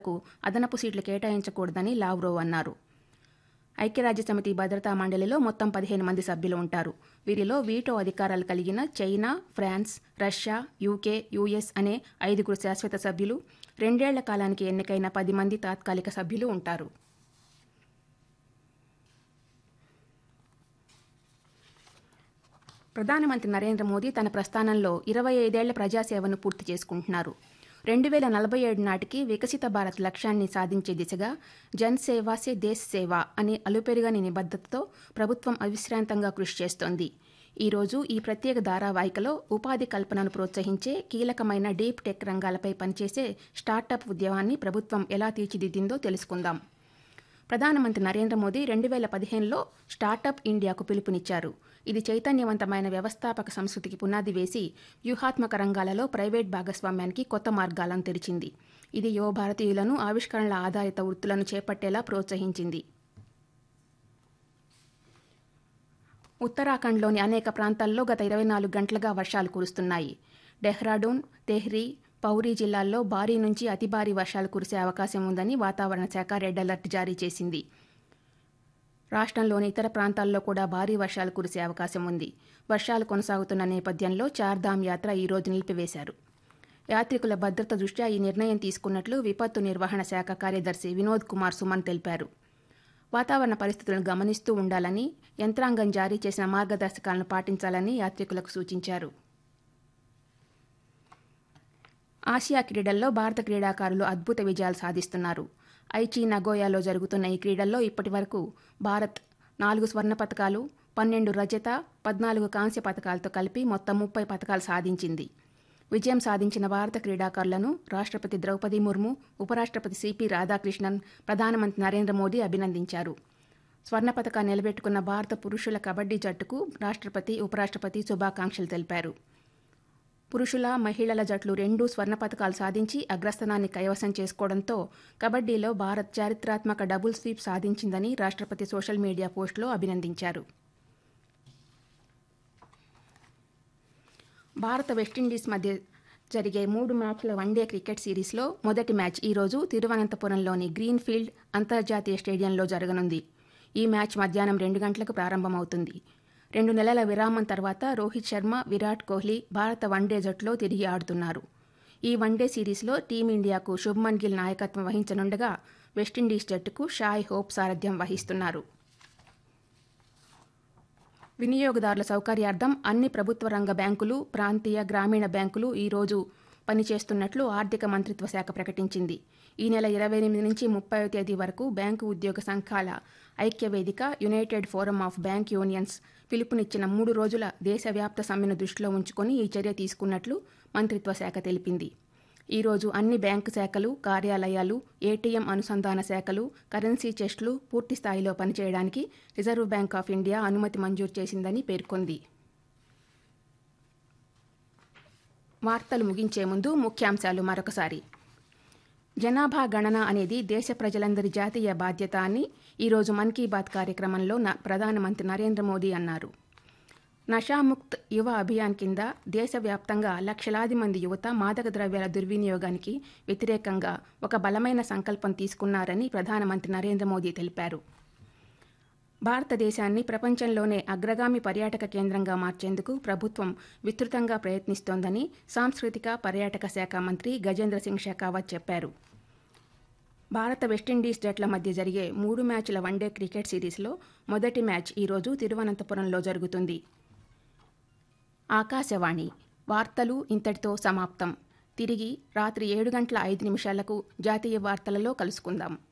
కు అదనపు సీట్లు కేటాయించకూడదని లావ్రోవ్ అన్నారు ఐక్యరాజ్యసమితి భద్రతా మండలిలో మొత్తం పదిహేను మంది సభ్యులు ఉంటారు వీరిలో వీటో అధికారాలు కలిగిన China France Russia UK US అనే ఐదుగురు శాశ్వత సభ్యులు రెండేళ్ల కాలానికి ఎన్నికైన పది మంది తాత్కాలిక సభ్యులు ఉంటారు ప్రధానమంత్రి నరేంద్ర మోదీ తన ప్రస్థానంలో ఇరవై ఐదేళ్ల ప్రజాసేవను పూర్తి చేసుకుంటున్నారు రెండు వేల నలభై ఏడు నాటికి వికసిత భారత్ లక్ష్యాన్ని సాధించే దిశగా జన్ సేవా సే దేశ్ సేవ అనే అలుపెరుగని నిబద్ధతతో ప్రభుత్వం అవిశ్రాంతంగా కృషి చేస్తోంది ఈరోజు ఈ ప్రత్యేక ధారావాహికలో ఉపాధి కల్పనను ప్రోత్సహించే కీలకమైన డీప్ టెక్ రంగాలపై పనిచేసే స్టార్టప్ ఉద్యమాన్ని ప్రభుత్వం ఎలా తీర్చిదిద్దిందో తెలుసుకుందాం ప్రధానమంత్రి నరేంద్ర మోదీ రెండు వేల పదిహేనులో స్టార్టప్ ఇండియాకు పిలుపునిచ్చారు ఇది చైతన్యవంతమైన వ్యవస్థాపక సంస్కృతికి పునాది వేసి వ్యూహాత్మక రంగాలలో ప్రైవేట్ భాగస్వామ్యానికి కొత్త మార్గాలను తెరిచింది ఇది యువ భారతీయులను ఆవిష్కరణల ఆధారిత వృత్తులను చేపట్టేలా ప్రోత్సహించింది ఉత్తరాఖండ్లోని అనేక ప్రాంతాల్లో గత ఇరవై నాలుగు గంటలుగా వర్షాలు కురుస్తున్నాయి డెహ్రాడూన్ తెహ్రీ పౌరీ జిల్లాల్లో భారీ నుంచి అతి భారీ వర్షాలు కురిసే అవకాశం ఉందని వాతావరణ శాఖ రెడ్ అలర్ట్ జారీ చేసింది రాష్ట్రంలోని ఇతర ప్రాంతాల్లో కూడా భారీ వర్షాలు కురిసే అవకాశం ఉంది వర్షాలు కొనసాగుతున్న నేపథ్యంలో చార్ధామ్ యాత్ర ఈ రోజు నిలిపివేశారు యాత్రికుల భద్రత దృష్ట్యా ఈ నిర్ణయం తీసుకున్నట్లు విపత్తు నిర్వహణ శాఖ కార్యదర్శి వినోద్ కుమార్ సుమన్ తెలిపారు వాతావరణ పరిస్థితులను గమనిస్తూ ఉండాలని యంత్రాంగం జారీ చేసిన మార్గదర్శకాలను పాటించాలని యాత్రికులకు సూచించారు ఆసియా క్రీడల్లో భారత క్రీడాకారులు అద్భుత విజయాలు సాధిస్తున్నారు ఐచి నగోయాలో జరుగుతున్న ఈ క్రీడల్లో ఇప్పటి వరకు భారత్ నాలుగు స్వర్ణ పథకాలు పన్నెండు రజత పద్నాలుగు కాంస్య పథకాలతో కలిపి మొత్తం ముప్పై పథకాలు సాధించింది విజయం సాధించిన భారత క్రీడాకారులను రాష్ట్రపతి ద్రౌపది ముర్ము ఉపరాష్ట్రపతి సిపి రాధాకృష్ణన్ ప్రధానమంత్రి నరేంద్ర మోదీ అభినందించారు స్వర్ణ పథకాన్ని నిలబెట్టుకున్న భారత పురుషుల కబడ్డీ జట్టుకు రాష్ట్రపతి ఉపరాష్ట్రపతి శుభాకాంక్షలు తెలిపారు పురుషుల మహిళల జట్లు రెండూ స్వర్ణ పథకాలు సాధించి అగ్రస్థానాన్ని కైవసం చేసుకోవడంతో కబడ్డీలో భారత్ చారిత్రాత్మక డబుల్ స్వీప్ సాధించిందని రాష్ట్రపతి సోషల్ మీడియా పోస్టులో అభినందించారు భారత వెస్టిండీస్ మధ్య జరిగే మూడు మ్యాచ్ల వన్డే క్రికెట్ సిరీస్లో మొదటి మ్యాచ్ ఈరోజు తిరువనంతపురంలోని గ్రీన్ఫీల్డ్ అంతర్జాతీయ స్టేడియంలో జరగనుంది ఈ మ్యాచ్ మధ్యాహ్నం రెండు గంటలకు ప్రారంభమవుతుంది రెండు నెలల విరామం తర్వాత రోహిత్ శర్మ విరాట్ కోహ్లీ భారత వన్డే జట్టులో తిరిగి ఆడుతున్నారు ఈ వన్డే సిరీస్లో టీమిండియాకు శుభ్మన్ గిల్ నాయకత్వం వహించనుండగా వెస్టిండీస్ జట్టుకు షాయ్ హోప్ సారథ్యం వహిస్తున్నారు వినియోగదారుల సౌకర్యార్థం అన్ని ప్రభుత్వ రంగ బ్యాంకులు ప్రాంతీయ గ్రామీణ బ్యాంకులు ఈరోజు పనిచేస్తున్నట్లు ఆర్థిక మంత్రిత్వ శాఖ ప్రకటించింది ఈ నెల ఇరవై ఎనిమిది నుంచి ముప్పై తేదీ వరకు బ్యాంకు ఉద్యోగ సంఘాల ఐక్య వేదిక united forum of bank unions పిలుపునిచ్చిన మూడు రోజుల దేశవ్యాప్త సమ్మెను దృష్టిలో ఉంచుకొని ఈ చర్య తీసుకున్నట్లు మంత్రిత్వ శాఖ తెలిపింది ఈరోజు అన్ని బ్యాంకు శాఖలు కార్యాలయాలు ఏటీఎం అనుసంధాన శాఖలు కరెన్సీ చెస్ట్లు పూర్తి స్థాయిలో పనిచేయడానికి రిజర్వ్ బ్యాంక్ ఆఫ్ ఇండియా అనుమతి మంజూరు చేసిందని పేర్కొంది వార్తలు ముగించే ముందు ముఖ్యాంశాలు మరొకసారి జనాభా గణన అనేది దేశ ప్రజలందరి జాతీయ బాధ్యత అని ఈరోజు మన్ కీ బాత్ కార్యక్రమంలో ప్రధానమంత్రి నరేంద్ర మోదీ అన్నారు నషాముక్త్ యువ అభియాన్ కింద దేశవ్యాప్తంగా లక్షలాది మంది యువత మాదక ద్రవ్యాల దుర్వినియోగానికి వ్యతిరేకంగా ఒక బలమైన సంకల్పం తీసుకున్నారని ప్రధానమంత్రి నరేంద్ర మోదీ తెలిపారు భారతదేశాన్ని ప్రపంచంలోనే అగ్రగామి పర్యాటక కేంద్రంగా మార్చేందుకు ప్రభుత్వం విస్తృతంగా ప్రయత్నిస్తోందని సాంస్కృతిక పర్యాటక శాఖ మంత్రి గజేంద్ర సింగ్ షెకావత్ చెప్పారు భారత వెస్టిండీస్ జట్ల మధ్య జరిగే మూడు మ్యాచ్ల వన్డే క్రికెట్ సిరీస్లో మొదటి మ్యాచ్ ఈరోజు తిరువనంతపురంలో జరుగుతుంది ఆకాశవాణి వార్తలు ఇంతటితో సమాప్తం తిరిగి రాత్రి ఏడు గంటల ఐదు నిమిషాలకు జాతీయ వార్తలలో కలుసుకుందాం